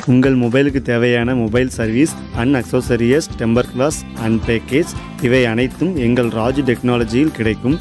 உங்கள் மொபைலுக்கு தேவையான mobile service and accessories temper glass and package இவை அனைத்தும் எங்கள் ராஜு டெக்னாலஜியில் கிடைக்கும்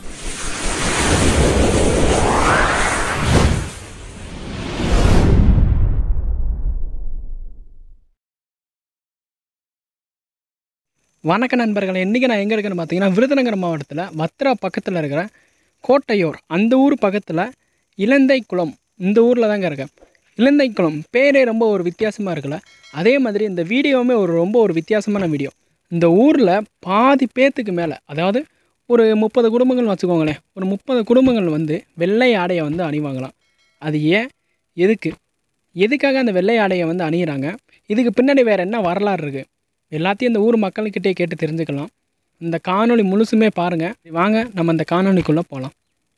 வணக்க நண்பர்களே இன்றைக்கி நான் எங்கே இருக்கேன்னு பார்த்தீங்கன்னா விருதுநகர் மாவட்டத்தில் வத்ரா பக்கத்தில் இருக்கிற கோட்டையூர் அந்த ஊர் பக்கத்தில் இலந்தை குளம் இந்த ஊரில் தாங்க இருக்கேன் இலந்தை குளம் பேரே ரொம்ப ஒரு வித்தியாசமாக இருக்குல்ல அதே மாதிரி இந்த வீடியோவுமே ஒரு ரொம்ப ஒரு வித்தியாசமான வீடியோ இந்த ஊரில் பாதி பேத்துக்கு மேலே அதாவது ஒரு முப்பது குடும்பங்கள் வச்சுக்கோங்களேன் ஒரு முப்பது குடும்பங்கள் வந்து வெள்ளை ஆடையை வந்து அணிவாங்களாம் அது ஏன் எதுக்கு எதுக்காக அந்த வெள்ளை ஆடையை வந்து அணியிறாங்க இதுக்கு பின்னாடி வேறு என்ன வரலாறு இருக்குது எல்லாத்தையும் இந்த ஊர் மக்கள்கிட்டே கேட்டு தெரிஞ்சுக்கலாம் இந்த காணொளி முழுசுமே பாருங்கள் வாங்க நம்ம அந்த காணொளிக்குள்ளே போகலாம்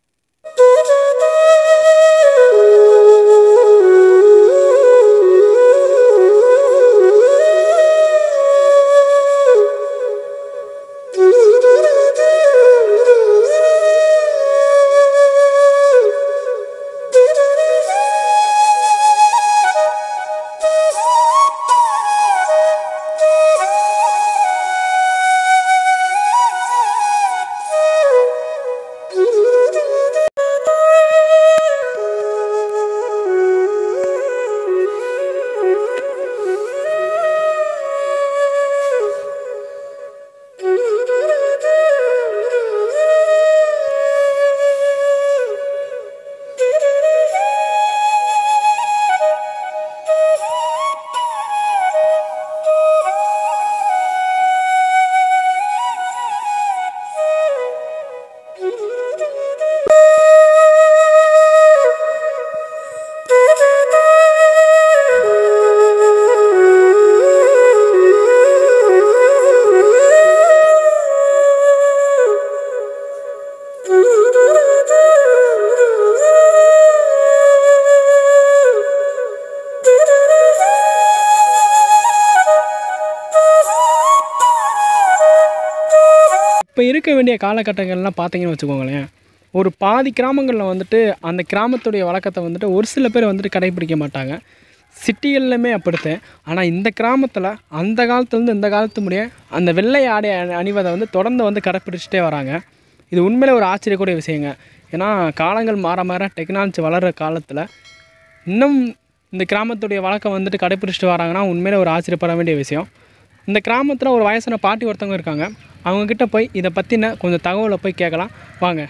இப்போ இருக்க வேண்டிய காலகட்டங்கள்லாம் பார்த்தீங்கன்னு வச்சுக்கோங்களேன் ஒரு பாதி கிராமங்களில் வந்துட்டு அந்த கிராமத்துடைய வழக்கத்தை வந்துட்டு ஒரு சில பேர் வந்துட்டு கடைபிடிக்க மாட்டாங்க சிட்டிகள்லையுமே அப்படித்தான் ஆனால் இந்த கிராமத்தில் அந்த காலத்துலேருந்து இந்த காலத்து முடிய அந்த வெள்ளை ஆடை அணி- அணிவதை வந்து தொடர்ந்து வந்து கடைப்பிடிச்சிட்டே வராங்க இது உண்மையிலே ஒரு ஆச்சரியக்கூடிய விஷயங்க ஏன்னா காலங்கள் மாற மாற டெக்னாலஜி வளர்கிற காலத்தில் இன்னும் இந்த கிராமத்துடைய வழக்கம் வந்துட்டு கடைப்பிடிச்சிட்டு வராங்கன்னா உண்மையிலே ஒரு ஆச்சரியப்பட வேண்டிய விஷயம் இந்த கிராமத்தில் ஒரு வயசான பாட்டி ஒருத்தவங்க இருக்காங்க அவங்கக்கிட்ட போய் இதை பற்றின கொஞ்சம் தகவலை போய் கேட்கலாம் வாங்க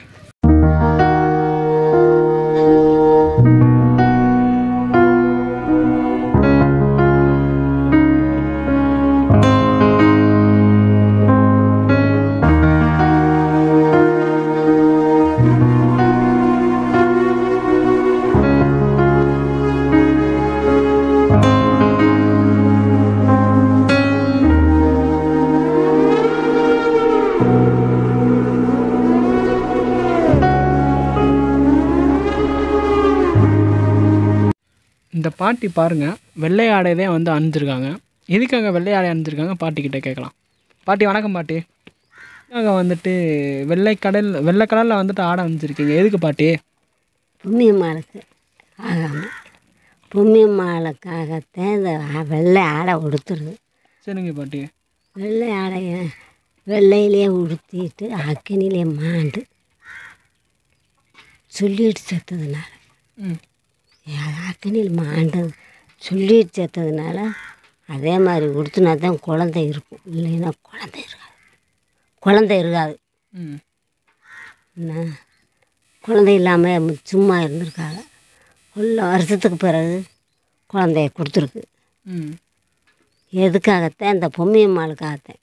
இந்த பாட்டி பாருங்கள் வெள்ளை ஆடை தான் வந்து அணிஞ்சிருக்காங்க எதுக்காக வெள்ளை ஆடை அணிஞ்சிருக்காங்க பாட்டிக்கிட்ட கேட்கலாம் பாட்டி வணக்கம் பாட்டி எதுக்காக வந்துட்டு வெள்ளை கடல் வெள்ளை கடலில் வந்துட்டு ஆடை அணிஞ்சிருக்கீங்க எதுக்கு பாட்டி புண்ணியம்மாளுக்கு ஆகாமல் புண்ணியம்மாளுக்காகத்தான் இந்த ஆ- வெள்ளை ஆடை உடுத்துறது சரிங்க பாட்டி வெள்ளை ஆடைய வெள்ளையிலே உடுத்திட்டு அக்கினிலே மாண்டு சொல்லிட்டு செத்ததுனால ம் அக்கினியில் மாண்டு சொல்லிட்டு செத்ததுனால அதே மாதிரி உடுத்தினா தான் குழந்தை இருக்கும் இல்லைன்னா குழந்தை இருக்காது குழந்தை இருக்காது ம் என்ன குழந்தை இல்லாமல் சும்மா இருந்திருக்காங்க உள்ள வருஷத்துக்கு பிறகு குழந்தைய கொடுத்துருக்கு ம் எதுக்காகத்தான் இந்த பொம்மியம்மாளுக்காகத்தான்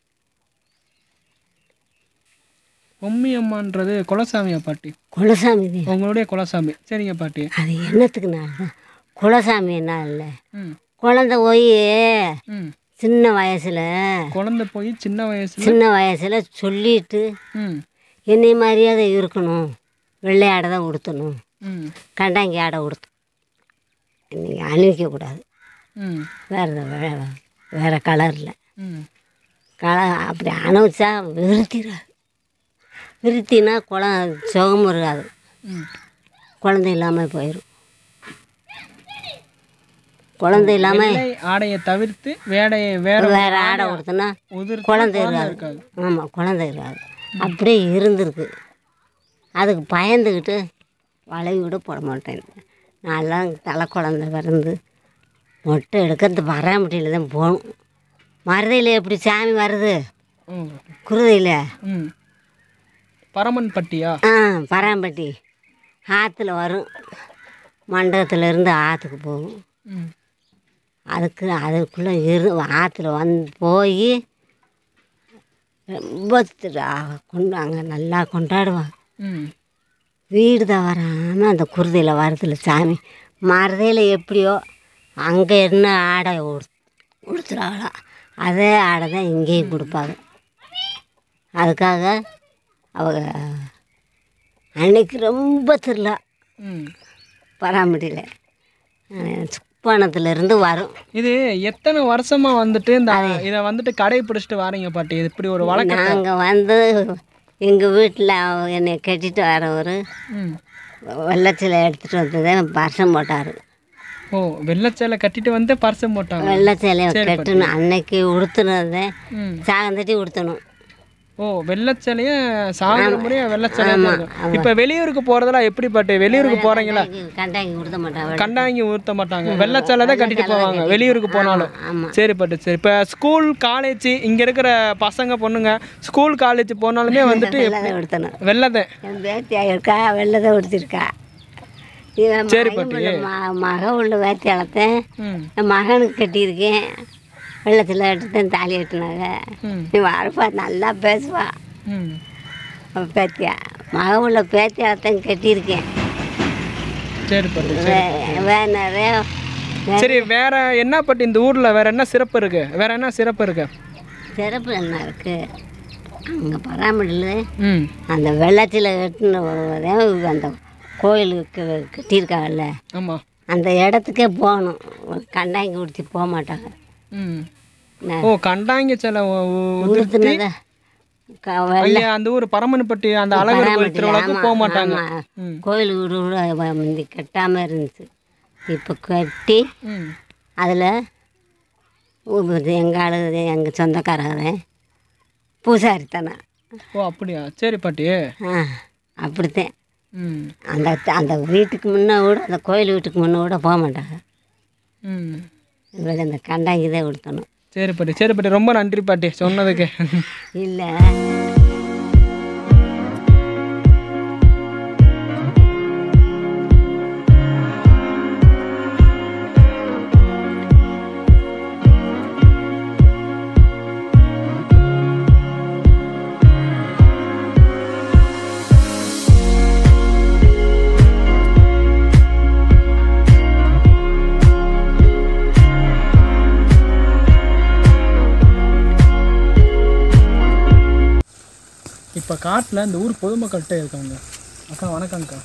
பொம்மி அம்மான்றது குலசாமியா பாட்டி குலசாமி தான் உங்களுடைய குலசாமி சரிங்க பாட்டி அது என்னத்துக்குனால தான் குலசாமி என்ன இல்லை ம் குழந்தை போய் ம் சின்ன வயசில் குழந்தை போய் சின்ன வயசுல சின்ன வயசில் சொல்லிட்டு ம் என்னை மரியாதை இருக்கணும் வெள்ளை ஆடை தான் உடுத்தணும் ம் கண்டாங்கி ஆடை உடுத்து நீங்கள் அணிவிக்கக்கூடாது ம் வேறு வேறு வேறு கலரில் ம் கலர் அப்படி அணைச்சா விருத்திடாது விருத்தினா குளம் சுகமும் இருக்காது ம் குழந்தை இல்லாமல் போயிடும் குழந்தை இல்லாமல் வெள்ளை ஆடையை தவிர்த்து வேடையை வேற வேறு ஆடை கொடுத்தோன்னா உதிர்த்து குழந்தை குழந்தை இருக்காது இருக்காது ஆமாம் குழந்தை இருக்காது அப்படியே இருந்திருக்கு அதுக்கு பயந்துக்கிட்டு வளைவு கூட போட மாட்டேன் நான்லாம் தலை குழந்தை பிறந்து மொட்டை எடுக்கிறது பராமட்டியில் தான் போகணும் மருதையில் எப்படி சாமி வருது ம் குருதையில் ம் பரமன் பட்டியா ஆ பராம்பட்டி ஆற்றுல வரும் மண்டபத்துல இருந்து ஆற்றுக்கு போகும் ம் அதுக்கு அதுக்குள்ளே இரு ஆற்றுல வந்து போய் ரொம்ப திரு- கொண்டு அங்கே நல்லா கொண்டாடுவாங்க ம் வீடு தவறாமல் அந்த குருதையில் வரதில்ல சாமி மருதையில் எப்படியோ அங்கே என்ன ஆடை உடு உடுத்துறாங்களோ அதே ஆடை தான் இங்கேயும் கொடுப்பாங்க அதுக்காக அவங்க அன்னைக்கு ரொம்ப திருவிழா ம் பராமரியில் சுப்பானத்துலேருந்து வரும் இது எத்தனை வருஷமா வந்துட்டு இந்த இதை வந்துட்டு கடைபிடிச்சிட்டு வாரீங்க பாட்டி இது இப்படி ஒரு வழக்கம் நாங்கள் வந்து எங்கள் வீட்டில் என்னை கட்டிட்டு வரவர் ம் வெள்ளச்சிலை எடுத்துகிட்டு வந்ததே பர்சம் போட்டார் ஓ வெள்ளச்சேலை கட்டிட்டு வந்து பர்சம் போட்டாங்க வெள்ளச்சிலையை கட்டணும் அன்னைக்கு உடுத்துனதே ம் சாகந்தட்டி உடுத்தணும் ஓ வெள்ளச்சேலைய சாகுற முறையா வெள்ளச்சேலையா தான் இருக்கும். இப்ப வெளியூருக்கு போறதெல்லாம் எப்படி பாட்டு வெளியூருக்கு போறீங்களா கண்டாங்கி உடுத்த மாட்டாங்க கண்டாங்கி ஊத்த மாட்டாங்க வெள்ளச்சேலை தான் கட்டிட்டு போவாங்க வெளியூருக்கு போனாலும் ஆமாம் சரி பாட்டு சரி இப்போ ஸ்கூல் காலேஜ் இங்க இருக்கிற பசங்க பொண்ணுங்க ஸ்கூல் காலேஜ் போனாலுமே வந்துட்டு வெள்ளதை உடுத்தணும் வெள்ளதான் என் பேத்தியா இருக்கா வெள்ளதை உடுத்திருக்கா இவன் சரி மகன் உள்ள ம- மக உள்ள வேத்தியாளத்தேன் ம் என் மகனுக்கு கட்டியிருக்கேன் வெள்ளத்தில் எடுத்தேன் தாலி கட்டினாங்க ம் நீ வரப்பா நல்லா பேசுவா ம் அவ பேத்தியா மக உள்ள பேத்தியாளத்தையும் கட்டியிருக்கேன் சரி பாட்டு வே- வே நிறைய சரி வேற என்ன பாட்டு இந்த ஊர்ல வேற என்ன சிறப்பு இருக்கு வேற என்ன சிறப்பு இருக்கு சிறப்பு என்ன இருக்குது அங்கே பராமரியில் ம் அந்த வெள்ளத்தில் கட்டின அந்த கோயிலுக்கு கட்டியிருக்காங்கல்ல ஆமா அந்த இடத்துக்கே போகணும் கண்டாங்கி உடுத்தி போக மாட்டாங்க ம் நான் ஓ கண்டாங்க சில உடுத்துனத க- வெ- ஐயா அந்த ஊர் பரமன்பட்டி அந்த அழகர் கோயில் திருவிழாக்கு போக மாட்டாங்க ஆமா. ம் கோயில் வீடு கூட வ- முந்தி கட்டாமல் இருந்துச்சு இப்போ கட்டி ம் அதில் எங்கள் ஆளு எங்கள் சொந்தக்காரங்க பூசாரி தானே ஓ அப்படியா சரி பாட்டி ஆ அப்படித்தான் ம் அந்த அந்த வீட்டுக்கு முன்னே கூட அந்த கோயில் வீட்டுக்கு முன்னே கூட போக மாட்டாங்க ம் இவங்க அந்த கண்டாங்கி தான் கொடுத்தணும் சரி பாட்டி சரி பாட்டி ரொம்ப நன்றி பாட்டி சொன்னதுக்கு இல்லை இப்போ காட்டில் இந்த ஊர் பொதுமக்கள்கிட்ட இருக்காங்க அக்கா வணக்கம்க்கா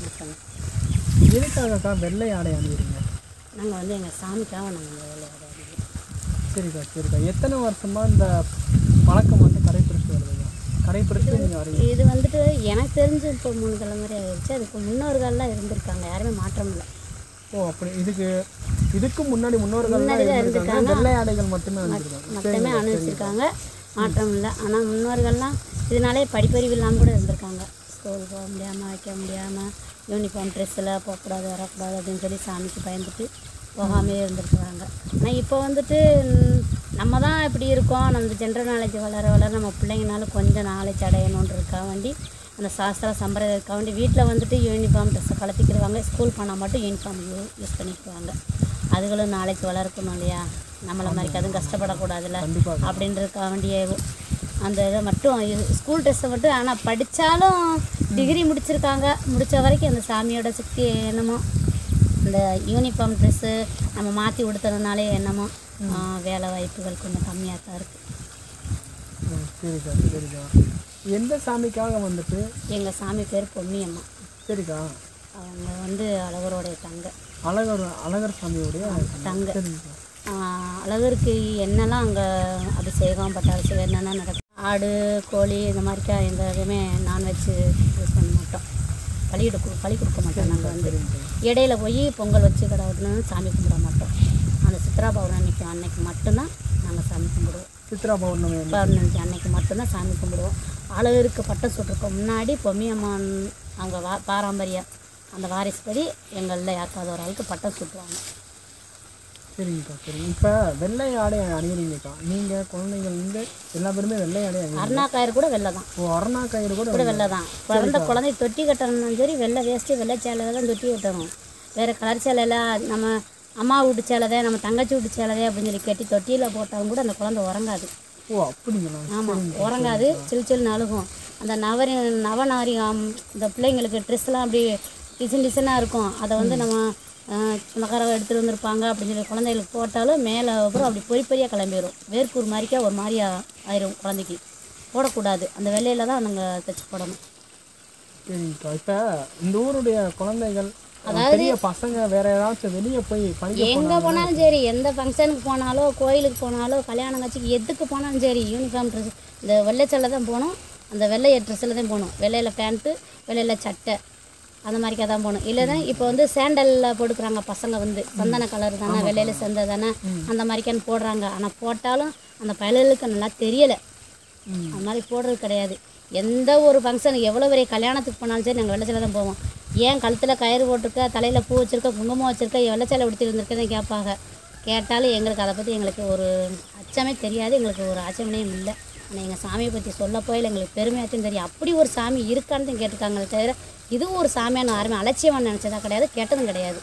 எதுக்காகக்கா வெள்ளை ஆடை அணிகிறீங்க நாங்கள் வந்து எங்கள் சாமிக்காக நாங்கள் விளையாடுறோம் சரிக்கா சரிக்கா எத்தனை வருஷமாக இந்த பழக்கம் வந்து கடைப்பிடிச்சிட்டு வருதுங்க கடைப்பிடிச்சு நீங்கள் வரீங்க இது வந்துட்டு எனக்கு தெரிஞ்சு இப்போ மூணு தலைமுறை ஆயிடுச்சு அதுக்கு முன்னோர்கள்லாம் இருந்திருக்காங்க யாருமே மாற்றம் இல்லை ஓ அப்படி இதுக்கு இதுக்கு முன்னாடி முன்னோர்கள்லாம் முன்னாடி தான் இருந்திருக்காங்க இருந்திருக்காங்க. வெள்ளை ஆடைகள் மட்டுமே அணிஞ்சிருக்காங்க மொத்தமே அனுபவிச்சிருக்காங்க மாற்றம் இல்லை ஆனால் முன்னோர்கள்லாம் இதனாலே படிப்பறிவு இல்லாமல் கூட இருந்திருக்காங்க ஸ்கூல் போக முடியாமல் வைக்க முடியாமல் யூனிஃபார்ம் ட்ரெஸ்ஸில் போகக்கூடாது வரக்கூடாது அப்படின்னு சொல்லி சாமிக்கு பயந்துட்டு போகாமே இருந்திருக்கிறாங்க ஆனால் இப்போ வந்துட்டு ம், நம்ம தான் இப்படி இருக்கோம் நம்ம ஜென்ரல் நாலேஜ் வளர வளர நம்ம பிள்ளைங்கனாலும் கொஞ்சம் நாலேஜ் அடையணுன்றதுக்காக வேண்டி அந்த சாஸ்திர சம்பிரதாயத்துக்காக வேண்டி வீட்டில் வந்துட்டு யூனிஃபார்ம் ட்ரெஸ்ஸை கலத்திக்கிடுவாங்க ஸ்கூல் போனால் மட்டும் யூனிஃபார்ம் யூஸ் பண்ணிக்குவாங்க அதுகளும் நாளைக்கு வளர்க்கணும் இல்லையா நம்மளை மாதிரி அதுவும் கஷ்டப்படக்கூடாதுல்ல அப்படின்றதுக்காக வேண்டிய அந்த இதை மட்டும் ஸ்கூல் ட்ரெஸ்ஸை மட்டும் ஆனால் படித்தாலும் டிகிரி முடிச்சிருக்காங்க முடித்த வரைக்கும் அந்த சாமியோட சக்தி என்னமோ இந்த யூனிஃபார்ம் ட்ரெஸ்ஸு நம்ம மாற்றி உடுத்துறதுனாலே என்னமோ ஆ, வேலை வாய்ப்புகள் கொஞ்சம் கம்மியாக தான் இருக்குது ம், சரிக்கா சரிக்கா எந்த சாமிக்காக வந்துட்டு எங்கள் சாமி பேர் பொன்னியம்மா சரிக்கா அவங்க வந்து அழகரோடைய தங்க அழகர் அழகர் சாமியோடைய தங்க சரிங்கக்கா ஆஹ் அழகருக்கு என்னெல்லாம் அங்கே அபிஷேகம் பட்டாபிஷேகம் என்னென்ன நடக்கும் ஆடு கோழி இந்த மாதிரிக்கா எந்த இதுவுமே நான்வெஜ் யூஸ் பண்ண மாட்டோம் பலி எடுக்க பலி கொடுக்க மாட்டோம் நாங்கள் வந்து இடையில போய் பொங்கல் வச்சு கடவுள்னு சாமி கும்பிட மாட்டோம் அந்த சித்ரா பௌர்ணமிக்கு அன்னைக்கு மட்டும்தான் நாங்கள் சாமி கும்பிடுவோம் சித்ரா பௌர்ணமி அன்னைக்கு. பௌர்ணமிக்கு அன்னைக்கு மட்டும்தான் சாமி கும்பிடுவோம் அழகருக்கு பட்டம் சுட்டிருக்கோம் முன்னாடி பொம்மியம்மன் அவங்க வா பாரம்பரியம் அந்த வாரிசுபடி எங்களில் யாருக்காவது ஒரு ஆளுக்கு பட்டம் சுட்டுவாங்க சரிங்கக்கா சரிங்க இப்போ வெள்ளை ஆடை அணியிறீங்கக்கா நீங்கள் குழந்தைங்கள் இருந்து எல்லா பேருமே வெள்ளை ஆடை அணிய அருணா கயிறு கூட வெள்ளை தான் ஓ அருணா கயிறு கூட கூட வெள்ளை தான் பிறந்த குழந்தை தொட்டி கட்டணும்னாலும் சரி வெள்ளை வேஷ்டி வெள்ளை சேலையில தான் தொட்டி கட்டணும் வேறு கலர் சேலையில் நம்ம அம்மா வீட்டு சேலைதே நம்ம தங்கச்சி வீட்டு சேலைதே அப்படின்னு சொல்லி கட்டி தொட்டியில் போட்டாலும் கூட அந்த குழந்தை உறங்காது ஓ அப்படிங்களா ஆமாம் உறங்காது சிலு சிலுன்னு அழுகும் அந்த நவரி நவநாரிகம் இந்த பிள்ளைங்களுக்கு ட்ரெஸ்லாம் அப்படி டிசைன் டிசைனாக இருக்கும் அதை வந்து நம்ம அஹ், சொந்தக்காரங்க எடுத்துகிட்டு வந்திருப்பாங்க அப்படின்னு சொல்லி குழந்தைகளுக்கு போட்டாலும் மேலே அப்புறம் அப்படி பொறி பொறியாக கிளம்பிடும் வேர்க்கூர் மாதிரிக்கா ஒரு மாதிரியா ஆயிரும் குழந்தைக்கு போடக்கூடாது அந்த வெள்ளையில் தான் நாங்கள் தைச்சி போடணும் சரிங்கக்கா இப்போ இந்த ஊருடைய குழந்தைகள் பெரிய பசங்க வேற ஏதாச்சும் வெளியே போய் படிக்க எங்கே போனாலும் சரி எந்த ஃபங்க்ஷனுக்கு போனாலோ கோயிலுக்கு போனாலோ கல்யாணம் காட்சிக்கு எதுக்கு போனாலும் சரி யூனிஃபார்ம் ட்ரெஸ் இந்த வெள்ளை சல்லை தான் போகணும் அந்த வெள்ளை ட்ரெஸ்ஸில் தான் போகணும் வெள்ளையில் பேண்ட்டு வெள்ளையில் சட்டை அந்த மாதிரிக்கா தான் போகணும் இல்லை தான் இப்போ வந்து சேண்டலில் போட்டுக்கிறாங்க பசங்க வந்து சந்தன கலர் தானே வெள்ளையில் சேர்ந்த தானே அந்த மாதிரிக்கான்னு போடுறாங்க ஆனால் போட்டாலும் அந்த பயலுக்கு நல்லா தெரியலை அந்த மாதிரி போடுறது கிடையாது எந்த ஒரு ஃபங்க்ஷன் எவ்வளோ பெரிய கல்யாணத்துக்கு போனாலும் சரி நாங்கள் வெள்ளச்சலை தான் போவோம் ஏன் கழுத்தில் கயிறு போட்டிருக்க தலையில் பூ வச்சிருக்க குங்குமம் வச்சிருக்க வெள்ளச்சலை உடுத்தி இருந்திருக்கேன்னு கேட்பாங்க கேட்டாலும் எங்களுக்கு அதை பற்றி எங்களுக்கு ஒரு அச்சமே தெரியாது எங்களுக்கு ஒரு ஆச்சரியமே இல்லை ஆனால் எங்கள் சாமியை பற்றி சொல்ல போயில எங்களுக்கு பெருமையாச்சும் தெரியும் அப்படி ஒரு சாமி இருக்கான்னு தான் கேட்டிருக்காங்களே தவிர இதுவும் ஒரு சாமியான யாருமே அலட்சியமாக நினச்சதா கிடையாது கேட்டதும் கிடையாது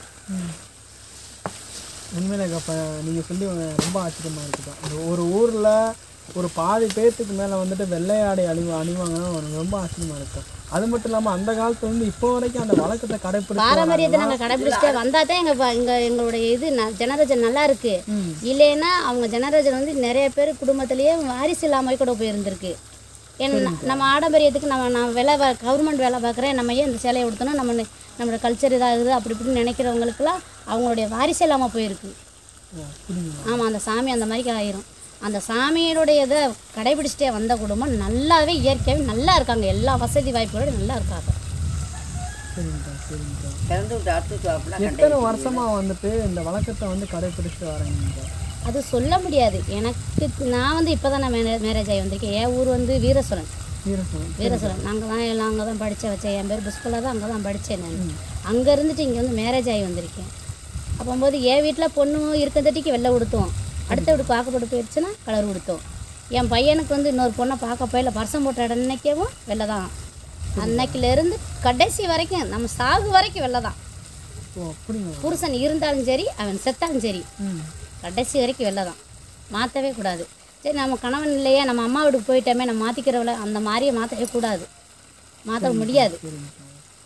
உண்மையிலே அப்போ நீங்கள் சொல்லி ரொம்ப ஆச்சரியமாக இருக்குதா இந்த ஒரு ஊரில் ஒரு பாதி பேர்த்துக்கு மேலே வந்துட்டு வெள்ளை ஆடை அணிவ அணிவாங்கன்னா எனக்கு ரொம்ப ஆச்சரியமாக இருக்கும் அது மட்டும் இல்லாமல் அந்த காலத்துல இருந்து இப்போ வரைக்கும் அந்த வழக்கத்தை கடைப்பிடிச்சு பாரம்பரியத்தை நாங்கள் கடைபிடிச்சிட்டே வந்தால் தான் எங்கள் எங்கள் எங்களுடைய இது ஜெனரேஷன் நல்லா இருக்கு இல்லைன்னா அவங்க ஜெனரேஷன் வந்து நிறைய பேர் குடும்பத்திலேயே வாரிசு இல்லாமல் கூட போயிருந்திருக்கு ஏன்னா நம்ம ஆடம்பரியத்துக்கு நம்ம நான் வேலை கவர்மெண்ட் வேலை பார்க்குறேன் நம்ம ஏன் இந்த சேலையை உடுத்தணும் நம்ம நி- நம்மளோட கல்ச்சர் இதாகுது அப்படி இப்படின்னு நினைக்கிறவங்களுக்குலாம் அவங்களுடைய வாரிசு இல்லாமல் போயிருக்கு ஆமாம் அந்த சாமி அந்த மாதிரி ஆயிரும் அந்த சாமியோடைய இதை கடைபிடிச்சிட்டே வந்த குடும்பம் நல்லாவே இயற்கையாகவே நல்லா இருக்காங்க எல்லா வசதி வாய்ப்புகளோட நல்லா இருக்காங்க சரிங்கக்கா சரிங்கக்கா பிறந்து விட்டு அடுத்து சாப்பிடலாம் எத்தனை வருஷமாக வந்துட்டு இந்த வழக்கத்தை வந்து கடைப்பிடிச்சிட்டு வரீங்கக்கா அது சொல்ல முடியாது எனக்கு நான் வந்து இப்போ தான் நான் மேரேஜ் ஆகி வந்திருக்கேன் என் ஊர் வந்து வீரசுரன் வீரசனம் வீரசுரன் நாங்கள் தான் எல்லாம் அங்கே தான் படித்தேன் வச்சேன் என் பேர் புஷ்கலா தான் அங்கே தான் படித்தேன் நான் அங்கே இருந்துட்டு இங்கே வந்து மேரேஜ் ஆகி வந்திருக்கேன் அப்போம்போது என் வீட்டில் பொண்ணு இருக்க தட்டிக்கு வெள்ளை உடுத்தோம் அடுத்த வீடு பார்க்கப்பட்டு போயிடுச்சுன்னா கலர் உடுத்தோம் என் பையனுக்கு வந்து இன்னொரு பொண்ணை பார்க்க போயில பர்சம் போட்ட அன்னைக்கேவும் வெள்ளை தான் அன்னைக்கிலேருந்து கடைசி வரைக்கும் நம்ம சாகு வரைக்கும் வெள்ளை தான் ஓ அப்படிங்களா புருஷன் இருந்தாலும் சரி அவன் செத்தாலும் சரி ம் கடைசி வரைக்கும் வெளில தான் மாற்றவே கூடாது சரி நம்ம கணவன் இல்லையே நம்ம அம்மா வீட்டுக்கு போயிட்டோமே நம்ம மாற்றிக்கிறவள அந்த மாதிரியே மாற்றவே கூடாது மாற்ற முடியாது சரிங்கக்கா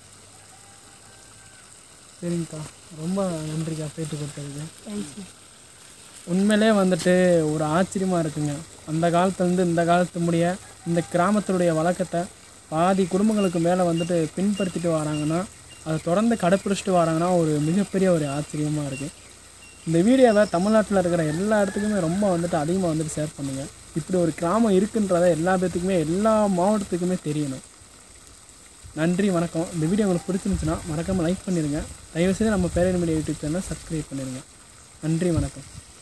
சரிங்கக்கா ரொம்ப நன்றிக்கா பேட்டு கொடுத்ததுக்கு தேங்க்ஸ்ண்ணா உண்மையிலே வந்துட்டு ஒரு ஆச்சரியமாக இருக்குங்க அந்த காலத்துலேருந்து இந்த காலத்து முடிய இந்த கிராமத்துடைய வழக்கத்தை பாதி குடும்பங்களுக்கு மேலே வந்துட்டு பின்படுத்திட்டு வராங்கன்னா அதை தொடர்ந்து கடைப்பிடிச்சிட்டு வராங்கன்னா ஒரு மிகப்பெரிய ஒரு ஆச்சரியமாக இருக்குது இந்த வீடியோவை தமிழ்நாட்டில் இருக்கிற எல்லா இடத்துக்குமே ரொம்ப வந்துட்டு அதிகமாக வந்துட்டு ஷேர் பண்ணுங்கள் இப்படி ஒரு கிராமம் இருக்குன்றதை எல்லா பேர்த்துக்குமே எல்லா மாவட்டத்துக்குமே தெரியணும் நன்றி வணக்கம் இந்த வீடியோ உங்களுக்கு பிடிச்சிருந்துச்சுன்னா மறக்காமல் லைக் பண்ணிடுங்க தயவுசெய்து நம்ம பேரன் மீடியா யூடியூப் சேனலை சப்ஸ்கிரைப் பண்ணிடுங்க நன்றி வணக்கம்